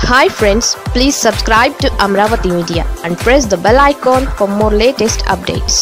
hi friends please subscribe to Amaravati media and press the bell icon for more latest updates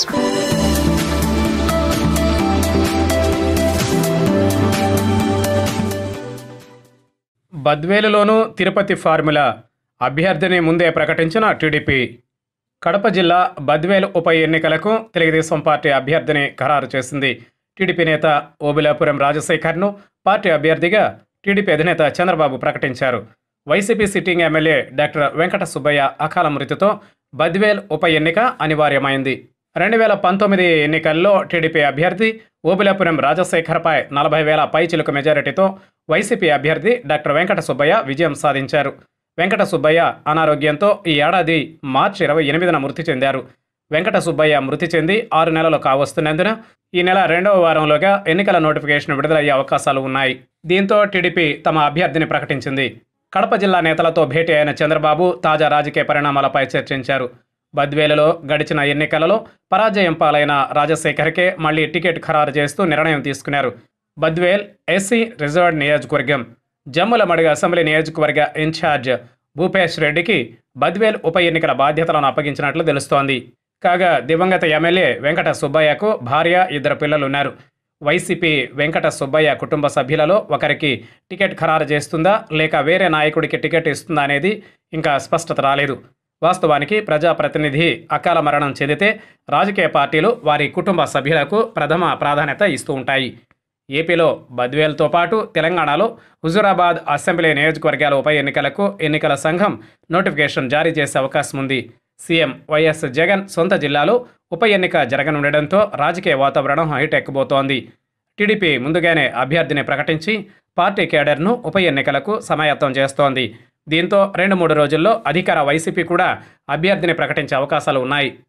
బద్వేలులోనూ Tirupati formula అభ్యర్థిని ముందే ప్రకటించిన TDP Kadapa జిల్లా బద్వేలు ఉప ఎన్నికలకు తెలుగుదేశం పార్టీ అభ్యర్థిని ఖరారు చేసింది టీడీపీ నేత ఓబిలాపురం రాజశేఖర్ను పార్టీ అభ్యర్థిగా టీడీపీ అధినేత చంద్రబాబు ప్రకటించారు YCP sitting MLA doctor Venkata Subbaiah అకాల మృతితో బద్వేల్ ఉప ఎన్నిక అనివార్యమైంది రెండు వేల పంతొమ్మిది ఎన్నికల్లో టీడీపీ అభ్యర్థి ఓబిలాపురం రాజశేఖర్పై నలభై వేల పైచిలుకు మెజారిటీతో వైసీపీ అభ్యర్థి డాక్టర్ వెంకట సుబ్బయ్య విజయం సాధించారు వెంకట సుబ్బయ్య అనారోగ్యంతో ఈ ఏడాది మార్చి ఇరవై ఎనిమిదిన మృతి చెందారు వెంకట సుబ్బయ్య మృతి చెంది ఆరు నెలలు కావస్తున్నందున ఈ నెల రెండవ వారంలోగా ఎన్నికల నోటిఫికేషన్ విడుదలయ్యే అవకాశాలు ఉన్నాయి దీంతో టీడీపీ తమ అభ్యర్థిని ప్రకటించింది కడప జిల్లా నేతలతో భేటీ అయిన చంద్రబాబు తాజా రాజకీయ పరిణామాలపై చర్చించారు బద్వేలలో గడిచిన ఎన్నికలలో పరాజయం పాలైన రాజశేఖర్కే మళ్లీ టికెట్ ఖరారు చేస్తూ నిర్ణయం తీసుకున్నారు బద్వేల్ ఎస్సీ రిజర్వ్డ్ నియోజకవర్గం జమ్ముల మడుగు అసెంబ్లీ నియోజకవర్గ ఇన్ఛార్జ్ భూపేష్ రెడ్డికి బద్వేల్ ఉప ఎన్నికల బాధ్యతలను అప్పగించినట్లు తెలుస్తోంది కాగా దివంగత ఎమ్మెల్యే వెంకట సుబ్బయ్యకు భార్య ఇద్దరు పిల్లలున్నారు వైసీపీ వెంకట సుబ్బయ్య కుటుంబ సభ్యులలో ఒకరికి టికెట్ ఖరారు చేస్తుందా లేక వేరే నాయకుడికి టికెట్ ఇస్తుందా అనేది ఇంకా స్పష్టత రాలేదు వాస్తవానికి ప్రజాప్రతినిధి అకాల మరణం చెందితే రాజకీయ పార్టీలు వారి కుటుంబ సభ్యులకు ప్రథమ ప్రాధాన్యత ఇస్తూ ఉంటాయి ఏపీలో బద్వేల్తో పాటు తెలంగాణలో హుజురాబాద్ అసెంబ్లీ నియోజకవర్గాల ఉప ఎన్నికలకు ఎన్నికల సంఘం నోటిఫికేషన్ జారీ చేసే అవకాశం ఉంది సీఎం వైఎస్ జగన్ సొంత జిల్లాలో ఉప ఎన్నిక జరగనుండడంతో రాజకీయ వాతావరణం హైట్ ఎక్కబోతోంది టీడీపీ ముందుగానే అభ్యర్థిని ప్రకటించి పార్టీ కేడర్ను ఉప ఎన్నికలకు సమాయత్తం చేస్తోంది దీంతో రెండు మూడు రోజుల్లో అధికార వైసీపీ కూడా అభ్యర్థిని ప్రకటించే అవకాశాలు ఉన్నాయి